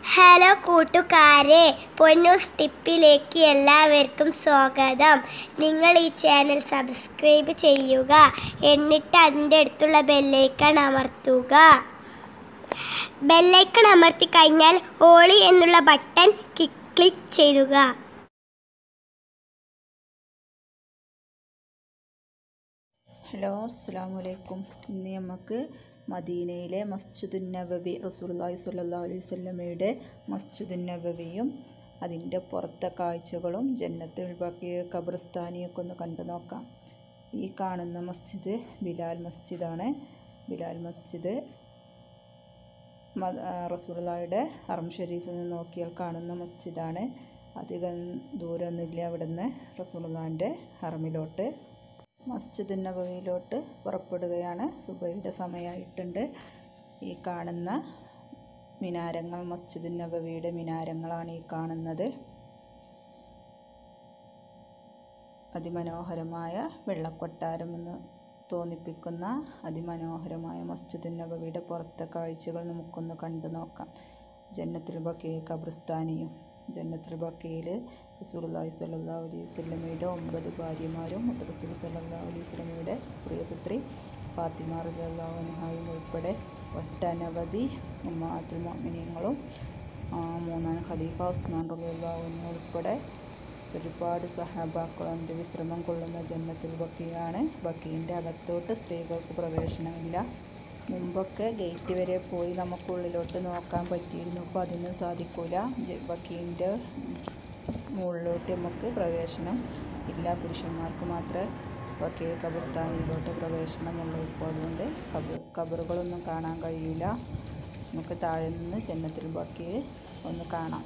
Hello കൂട്ടുകാരെ പൊന്നൂസ് ടിപ്പിലേക്ക് എല്ലാവർക്കും സ്വാഗതം നിങ്ങൾ ഈ ചാനൽ സബ്സ്ക്രൈബ് ചെയ്യുക എന്നിട്ട് അതിൻ്റെ അടുത്തുള്ള ബെല്ലൈക്കൺ അമർത്തുക ബെല്ലൈക്കൺ അമർത്തി കഴിഞ്ഞാൽ ഓളി എന്നുള്ള ബട്ടൺ ക്ലിക്ക് ചെയ്യുക ഹലോ അസ്സാം വലൈക്കും ഇന്ന് നമുക്ക് മദീനയിലെ മസ്ജിദുൻ നബവി റസൂലുള്ളാഹി സ്വല്ലല്ലാഹു അലൈഹി വസല്ലമയുടെ മസ്ജിദുൻ നബവിയും അതിൻ്റെ പുറത്തെ കാഴ്ചകളും ജന്നത്തുൽ ബഖി ഖബർസ്ഥാനിയൊക്കെ ഒന്ന് കണ്ടു നോക്കാം ഈ കാണുന്ന മസ്ജിദ് ബിലാൽ മസ്ജിദാണ് ബിലാൽ മസ്ജിദ് മ- ആ, റസൂലുള്ളാഹിയുടെ ഹറം ഷരീഫിൽ നിന്ന് നോക്കിയാൽ കാണുന്ന മസ്ജിദാണ് അധികം ദൂരമൊന്നുമില്ല അവിടുന്ന് റസൂലുള്ളാഹിൻ്റെ ഹറമിലോട്ട് മസ്ജിദ് നബവിയിലോട്ട് പുറപ്പെടുകയാണ് സുബൈയുടെ സമയമായിട്ടുണ്ട് ഈ കാണുന്ന മിനാരങ്ങൾ മസ്ജിദ് നബവിയുടെ മിനാരങ്ങളാണ് ഈ കാണുന്നത് അതിമനോഹരമായ വെള്ളക്കൊട്ടാരം എന്ന് തോന്നിപ്പിക്കുന്ന അതിമനോഹരമായ മസ്ജിദ് നബവിയുടെ പുറത്തെ കാഴ്ചകൾ നമുക്കൊന്ന് കണ്ടു നോക്കാം ജന്നത്തുൽ ബക്കി ഖബർസ്ഥാനിയും ജന്നത്തുൽ ബക്കിയിൽ റസൂലുള്ളാഹി സ്വല്ലല്ലാഹു അലൈഹി വസല്ലമയുടെ ഒമ്പത് ഭാര്യമാരും റസൂൽ സല്ലല്ലാഹു അലൈഹി വസല്ലമയുടെ പ്രിയപുത്രി ഫാത്തിമ റളിയല്ലാഹു അൻഹായും ഉൾപ്പെടെ ഒട്ടനവധി ഉമ്മാത്തുൽ മുഅ്മിനീങ്ങളും ആ, മൂന്നാം ഖലീഫ ഉസ്മാൻ റളിയല്ലാഹു അൻഹു ഉൾപ്പെടെ ഒരുപാട് സഹാബാക്കൾ അന്ത്യവിശ്രമം കൊള്ളുന്ന ജന്നത്തുൽ ബക്കിയാണ് ബക്കീൻ്റെ അകത്തോട്ട് സ്ത്രീകൾക്ക് പ്രവേശനമില്ല മുമ്പൊക്കെ ഗേറ്റ് വരെ പോയി നമുക്കുള്ളിലോട്ട് നോക്കാൻ പറ്റിയിരുന്നു ഇപ്പോൾ അതിനും സാധിക്കൂല ജ- ബക്കീൻ്റെ മുകളിലോട്ട് നമുക്ക് പ്രവേശനം ഇല്ല പുരുഷന്മാർക്ക് മാത്രമേ ബക്കേ കബർസ്ഥാനിയിലോട്ട് പ്രവേശനമുള്ളൂ ഇപ്പോൾ അതുകൊണ്ട് കബർ കബറുകളൊന്നും കാണാൻ കഴിയില്ല നമുക്ക് താഴെ നിന്ന് ജന്നത്തുൽ ബക്കിയിൽ ഒന്ന് കാണാം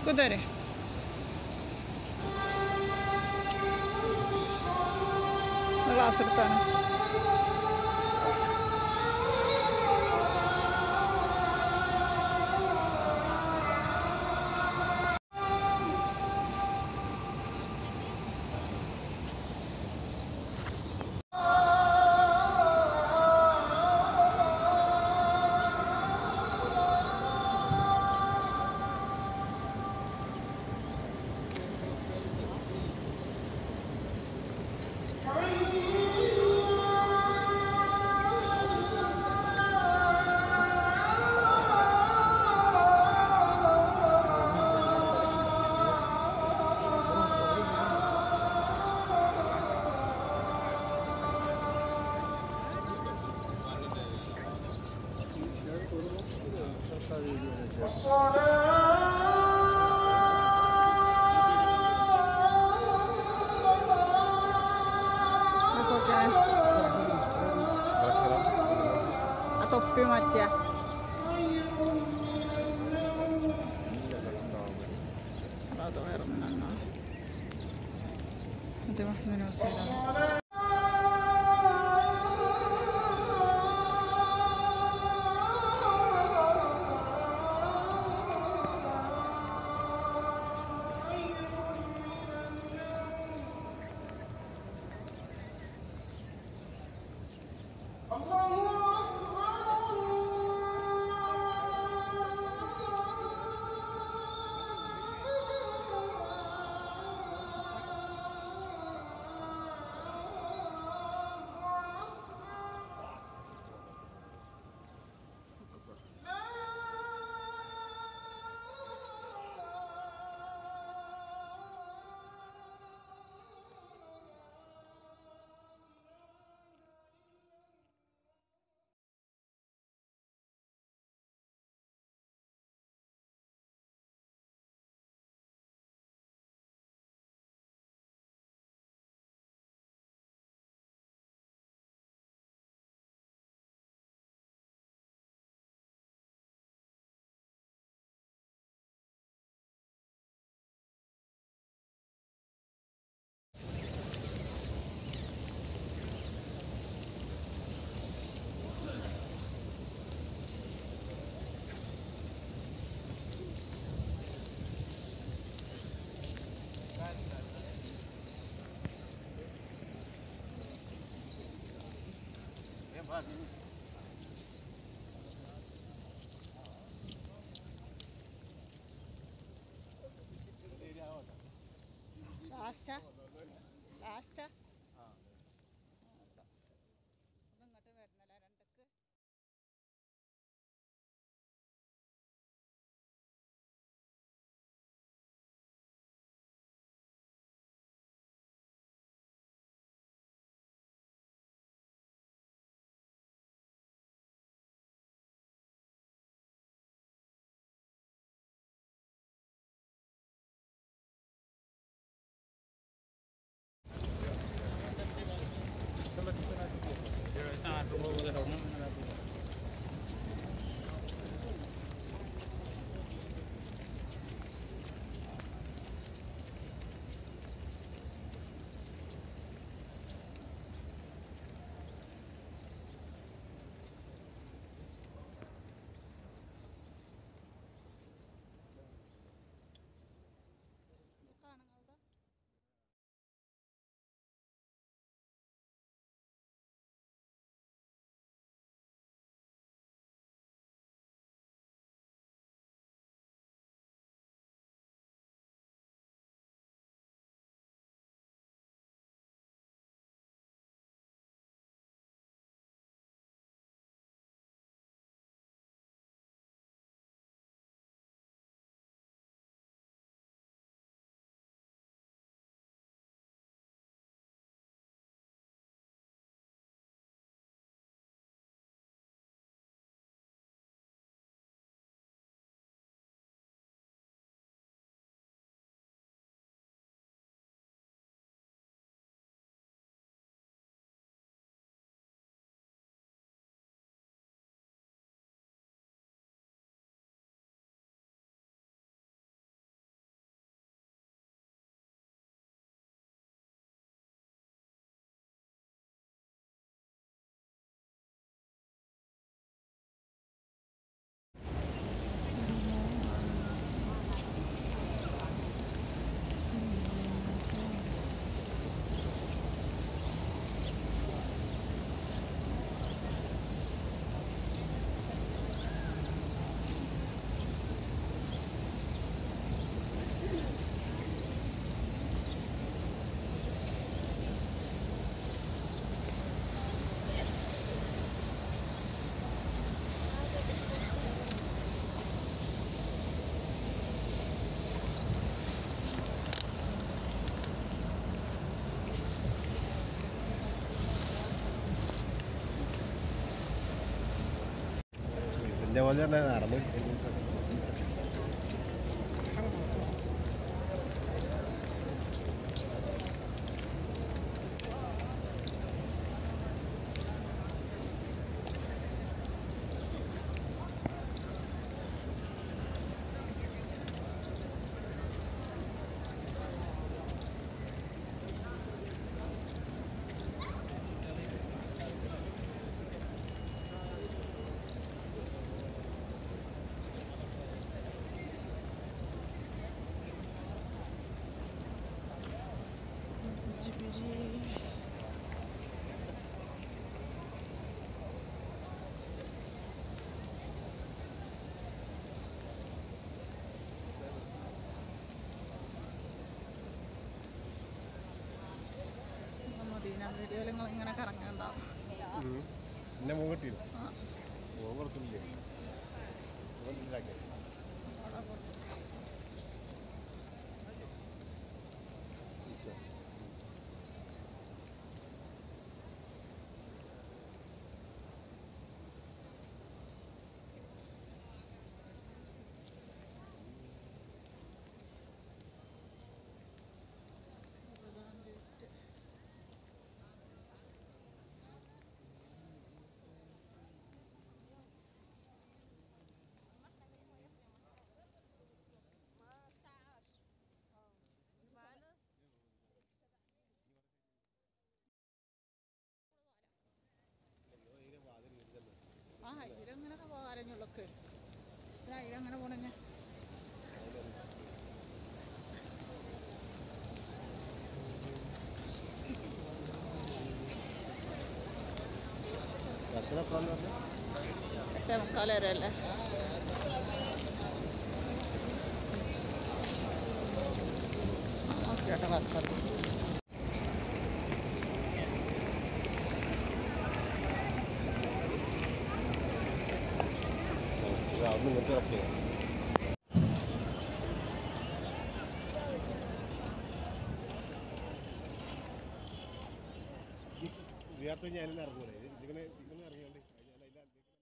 കുതിരെ ക്ലാസ് എടുത്താണ് ഇതൊക്കെ ആ തൊപ്പി മാറ്റിയ അത് വേറെ ഒന്നാണ് ഇത് ന്യൂസ് ചെയ്താണ് ലാസ്റ്റാ ലാസ്റ്റാ ഇങ്ങോട്ട് വരുന്നല്ല രണ്ടക്ക് ഇതേപോലെ തന്നെ നടന്നു മദീന വീഡിയോയിൽ നിങ്ങൾ ഇങ്ങനെ കറങ്ങുന്നുണ്ടാവും എന്നെ മോൻ കിട്ടിയില്ല മോൻ കൊടുക്കുന്നില്ലേ മോൻ ഇതിലാക്കി. വിളിച്ചോ? ആ ഇതിലങ്ങനൊക്കെ പോകാരഞ്ഞുള്ളൊക്കെ അതിലങ്ങനെ പോണെന്നെ ദർശനം എപ്പോഴാന്ന് പറഞ്ഞത്? എട്ടേ മുക്കാൽ വരെ അല്ലേ ഓക്കെ ഏട്ടാ വർക്കത് ഇത് അവിടുന്ന് ഇങ്ങോട്ട് കിടക്കുക ഇതിനകത്ത് ഞാനിന്ന് ഇറങ്ങൂലേ ഇത് ഇതിങ്ങനെ ഇതിങ്ങനെ ഇറങ്ങിയോണ്ട് ഞാൻ അതിന്റെ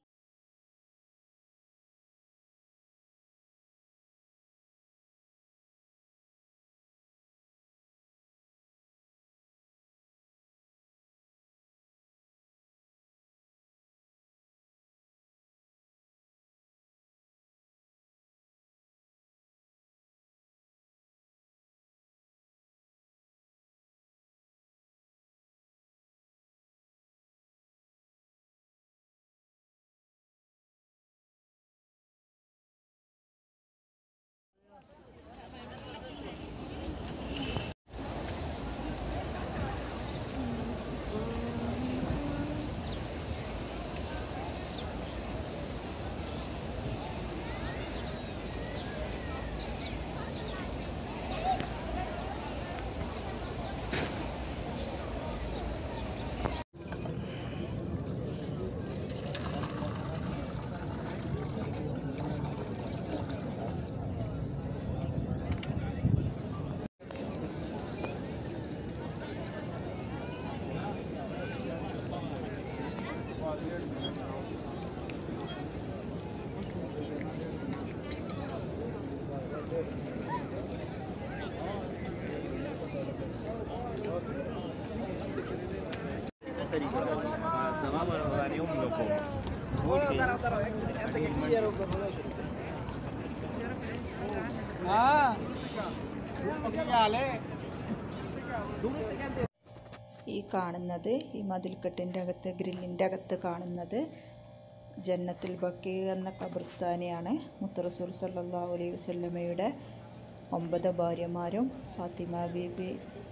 ഈ കാണുന്നത് ഈ മതിൽക്കെട്ടിൻ്റെ അകത്ത് ഗ്രില്ലിൻ്റെ അകത്ത് കാണുന്നത് ജന്നത്തുൽ ബക്കി എന്ന ഖബർസ്ഥാനെയാണ് മുത്തറസൂൽ സല്ലല്ലാഹു അലൈഹി വസല്ലമയുടെ ഒമ്പത് ഭാര്യമാരും ഫാത്തിമ ബീബി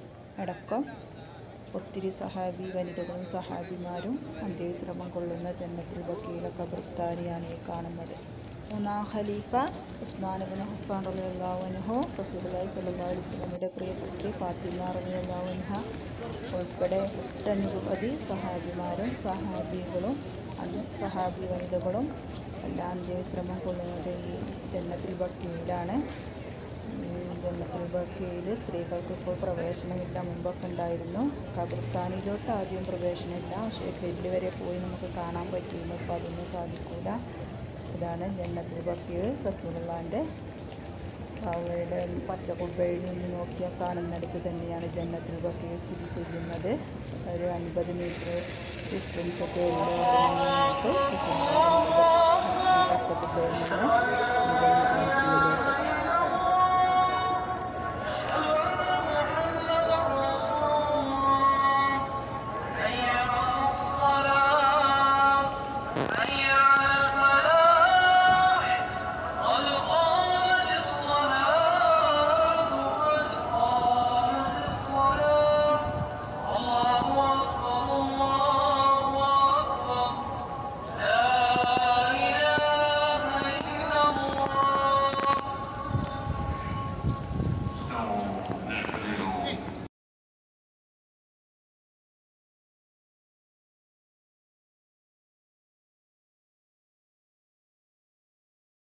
അടക്കം ഒത്തിരി സഹാബി വനിതകളും സഹാബിമാരും അന്ത്യവിശ്രമം കൊള്ളുന്ന ജന്നത്തുൽ ബക്കിയിലെ ഖബർസ്ഥാനെയാണ് ഈ കാണുന്നത് മൂന്നാം ഖലീഫ ഉസ്മാൻ ബിൻ ഹഫാൻ റളിയല്ലാഹു അൻഹു റസൂലുള്ളാഹി സ്വല്ലല്ലാഹു അലൈഹി വസല്ലമയുടെ പ്രിയപുത്രി ഫാത്തിമ റളിയല്ലാഹു അൻഹ ഉൾപ്പെടെ ഒട്ടനവധി സഹാബിമാരും സഹാബികളും അന്ന് സഹാബി വനിതകളും എല്ലാം അന്ത്യവിശ്രമം കൊള്ളുന്നത് ഈ ജന്നത്തുൽ ബക്കിയിലാണ് ജന്നത്തുൽ ബക്കിയിൽ സ്ത്രീകൾക്ക് ഇപ്പോൾ പ്രവേശനമില്ല മുമ്പൊക്കെ ഉണ്ടായിരുന്നു ഖബർസ്ഥാനിലോട്ട് ആദ്യം പ്രവേശനമില്ല പക്ഷേ ഗ്രില്ല് വരെ പോയി നമുക്ക് കാണാൻ പറ്റിയിരുന്നു ഇപ്പോൾ അതൊന്നും സാധിക്കില്ല ഇതാണ് ജന്നത്തുൽ ബക്കീർ റസൂലുള്ളാൻ്റെ അവയുടെ പച്ച കുബ്ബയിൽ നിന്ന് നോക്കിയാൽ കാണുന്നിടത്ത് തന്നെയാണ് ജന്നത്തുൽ ബക്കീർ സ്ഥിതി ചെയ്യുന്നത് ഒരു അൻപത് മീറ്റർ ഡിസ്റ്റൻസ് ഒക്കെ ഉള്ള പച്ച കുബ്ബയിൽ നിന്ന് ഈ ജന്നത്തുൽ ബക്കീർ